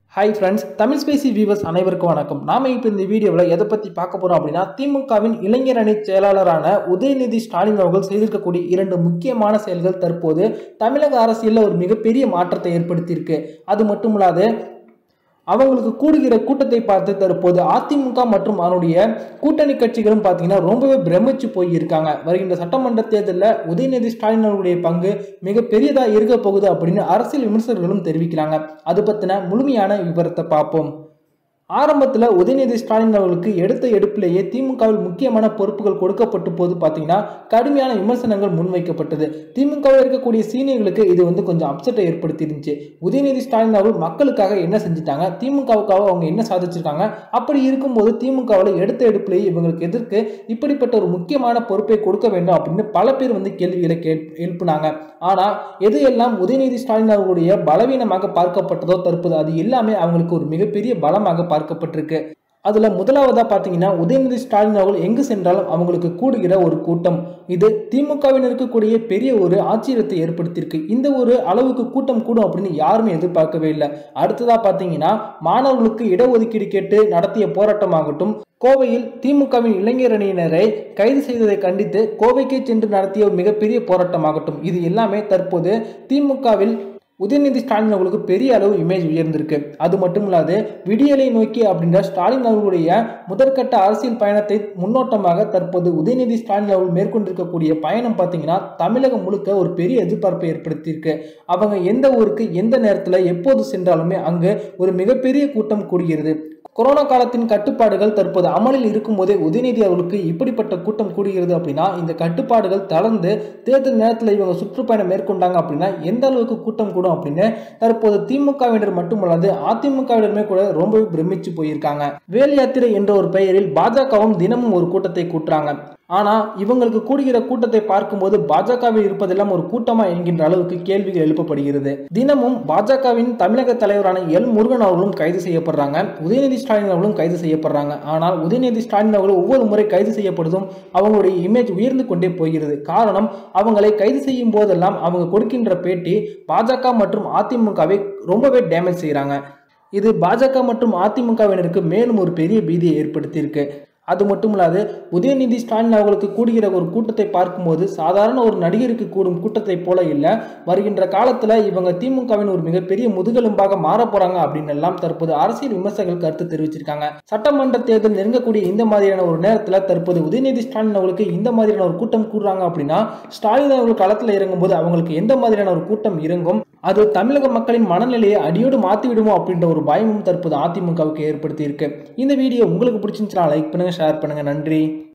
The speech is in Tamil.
hi friends Tamil space viewers அனைவருக்கும் வணக்கம் நாம இப்போ இந்த வீடியோவில் எதை பற்றி பார்க்க போகிறோம் அப்படின்னா திமுகவின் இளைஞர் அணி செயலாளரான உதயநிதி ஸ்டாலின் அவர்கள் செய்திருக்கக்கூடிய இரண்டு முக்கியமான செயல்கள் தற்போது தமிழக அரசியலில் ஒரு மிகப்பெரிய மாற்றத்தை ஏற்படுத்தியிருக்கு அது மட்டும் இல்லாது அவங்களுக்கு கூடுகிற கூட்டத்தை பார்த்து தற்போது அதிமுக மற்றும் அதனுடைய கூட்டணி கட்சிகளும் பார்த்தீங்கன்னா ரொம்பவே பிரமிச்சு போயிருக்காங்க வருகின்ற சட்டமன்ற தேர்தலில் உதயநிதி ஸ்டாலின் அவர்களுடைய பங்கு மிக பெரியதாக இருக்க போகுது அப்படின்னு அரசியல் விமர்சகர்களும் தெரிவிக்கிறாங்க அது பற்றின முழுமையான விவரத்தை பார்ப்போம் ஆரம்பத்தில் உதயநிதி ஸ்டாலின் அவர்களுக்கு எடுத்த எடுப்பிலேயே திமுகவில் முக்கியமான பொறுப்புகள் கொடுக்கப்பட்ட போது பார்த்தீங்கன்னா கடுமையான விமர்சனங்கள் முன்வைக்கப்பட்டது திமுகவில் இருக்கக்கூடிய சீனியர்களுக்கு இது வந்து கொஞ்சம் அப்செட்டை ஏற்படுத்தி இருந்துச்சு உதயநிதி ஸ்டாலின் அவர்கள் மக்களுக்காக என்ன செஞ்சுட்டாங்க திமுகவுக்காக அவங்க என்ன சாதிச்சிருக்காங்க அப்படி இருக்கும்போது திமுகவில் எடுத்த எடுப்பிலேயே இவங்களுக்கு எதிர்க்கு இப்படிப்பட்ட ஒரு முக்கியமான பொறுப்பை கொடுக்க வேண்டும் அப்படின்னு பல பேர் வந்து கேள்விகளை கே எழுப்புனாங்க ஆனால் எது எல்லாம் உதயநிதி ஸ்டாலின் அவர்களுடைய பலவீனமாக பார்க்கப்பட்டதோ தற்போது அது எல்லாமே அவங்களுக்கு ஒரு மிகப்பெரிய பலமாக பார்க்கப்பட்டிருக்கு அதில் முதலாவதாக பார்த்தீங்கன்னா உதயநிதி ஸ்டாலின் அவர்கள் எங்கு சென்றாலும் அவங்களுக்கு கூடுகிற ஒரு கூட்டம் இது திமுகவினருக்கு கூடிய பெரிய ஒரு ஆச்சரியத்தை ஏற்படுத்தியிருக்கு இந்த ஒரு அளவுக்கு கூட்டம் கூடும் அப்படின்னு யாருமே எதிர்பார்க்கவே இல்லை அடுத்ததாக பார்த்தீங்கன்னா மாணவர்களுக்கு இடஒதுக்கீடு கேட்டு நடத்திய போராட்டமாகட்டும் கோவையில் திமுகவின் இளைஞர் அணியினரை கைது செய்ததை கண்டித்து கோவைக்கு சென்று நடத்திய ஒரு மிகப்பெரிய போராட்டமாகட்டும் இது எல்லாமே தற்போது திமுகவில் உதயநிதி ஸ்டாலின் அவர்களுக்கு பெரிய அளவு இமேஜ் உயர்ந்திருக்கு அது மட்டும் இல்லாது விடியலை நோக்கி அப்படின்ற ஸ்டாலின் அவர்களுடைய முதற்கட்ட அரசியல் பயணத்தை முன்னோட்டமாக தற்போது உதயநிதி ஸ்டாலின் அவர்கள் மேற்கொண்டிருக்கக்கூடிய பயணம் பார்த்தீங்கன்னா தமிழகம் முழுக்க ஒரு பெரிய எதிர்பார்ப்பை ஏற்படுத்தியிருக்கு அவங்க எந்த ஊருக்கு எந்த நேரத்தில் எப்போது சென்றாலுமே அங்கு ஒரு மிகப்பெரிய கூட்டம் கூடுகிறது கொரோனா காலத்தின் கட்டுப்பாடுகள் தற்போது அமலில் இருக்கும்போதே உதயநிதி அவர்களுக்கு இப்படிப்பட்ட கூட்டம் கூடுகிறது அப்படின்னா இந்த கட்டுப்பாடுகள் தளர்ந்து தேர்தல் நேரத்தில் இவங்க சுற்றுப்பயணம் மேற்கொண்டாங்க அப்படின்னா எந்த அளவுக்கு கூட்டம் கூடும் அப்படின்னு தற்போது திமுகவினர் மட்டுமல்லாது அதிமுகவினருமே கூட ரொம்பவே பிரமிச்சு போயிருக்காங்க வேல் யாத்திரை என்ற ஒரு பெயரில் பாஜகவும் தினமும் ஒரு கூட்டத்தை கூட்டுறாங்க ஆனால் இவங்களுக்கு கூடுகிற கூட்டத்தை பார்க்கும்போது பாஜகவில் இருப்பதெல்லாம் ஒரு கூட்டமா என்கின்ற அளவுக்கு கேள்விகள் எழுப்பப்படுகிறது தினமும் பாஜகவின் தமிழக தலைவரான எல் முருகன் அவர்களும் கைது செய்யப்படுறாங்க உதயநிதி ஸ்டாலின் அவர்களும் கைது செய்யப்படுறாங்க ஆனால் உதயநிதி ஸ்டாலின் அவர்கள் ஒவ்வொரு முறை கைது செய்யப்படுவதும் அவங்களுடைய இமேஜ் உயர்ந்து கொண்டே போகிறது காரணம் அவங்களை கைது செய்யும் போதெல்லாம் அவங்க கொடுக்கின்ற பேட்டி பாஜக மற்றும் அதிமுகவை ரொம்பவே டேமேஜ் செய்கிறாங்க இது பாஜக மற்றும் அதிமுகவினருக்கு மேலும் ஒரு பெரிய பீதியை ஏற்படுத்தியிருக்கு அது மட்டும் இல்லாது உதயநிதி ஸ்டாலின் அவர்களுக்கு கூடுகிற ஒரு கூட்டத்தை பார்க்கும்போது சாதாரண ஒரு நடிகருக்கு கூடும் கூட்டத்தை போல இல்லை வருகின்ற காலத்தில் இவங்க திமுகவின் ஒரு மிகப்பெரிய முதுகெலும்பாக மாற போறாங்க அப்படின்னு எல்லாம் தற்போது அரசியல் விமர்சகர்கள் கருத்து தெரிவிச்சிருக்காங்க சட்டமன்ற தேர்தல் நெருங்கக்கூடிய இந்த மாதிரியான ஒரு நேரத்தில் தற்போது உதயநிதி ஸ்டாலின் அவர்களுக்கு இந்த மாதிரியான ஒரு கூட்டம் கூடுறாங்க அப்படின்னா ஸ்டாலின் அவர்கள் களத்தில் இறங்கும்போது அவங்களுக்கு எந்த மாதிரியான ஒரு கூட்டம் இறங்கும் அது தமிழக மக்களின் மனநிலையை அடியோடு மாற்றி விடுமோ அப்படின்ற ஒரு பயமும் தற்போது அதிமுகவுக்கு ஏற்படுத்தி இருக்கு இந்த வீடியோ உங்களுக்கு பிடிச்சிருந்துச்சுன்னா லைக் பண்ணுங்க ஷேர் பண்ணுங்க நன்றி